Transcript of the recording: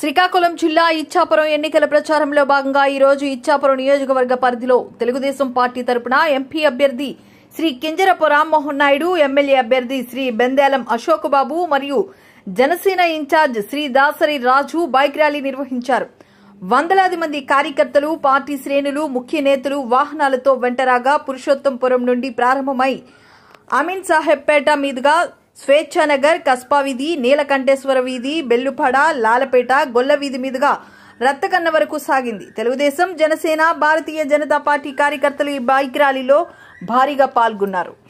శ్రీకాకుళం జిల్లా ఇచ్చాపురం ఎన్నికల ప్రచారంలో భాగంగా ఈ రోజు ఇచ్చాపురం నియోజకవర్గ పరిధిలో తెలుగుదేశం పార్టీ తరపున ఎంపీ అభ్యర్థి శ్రీ కింజరపు రామ్మోహన్ నాయుడు ఎమ్మెల్యే అభ్యర్థి శ్రీ బెందేలం అశోక్ బాబు మరియు Janasena incharge Shri Dasari Raju bike rally నిర్వహించారు వందలాది మంది కార్యకర్తలు పార్టీ శ్రేణులు ముఖ్య నేతలు వాహనాలతో వెంటరాగా పురుషోత్తంపురం నుండి ప్రారంభమై అమీన్ సాహెబ్ పేట మీదుగా స్వేచ్ఛానగర్ కస్బా వీధి నీలకంఠేశ్వర వీధి బెల్లుపడ లాలపేట గొల్ల వీధి మీదుగా రత్తకన్న వరకు సాగింది తెలుగుదేశం జనసేన భారతీయ జనతా పార్టీ కార్యకర్తలు ఈ బైక్ ర్యాలీలో భారీగా పాల్గొన్నారు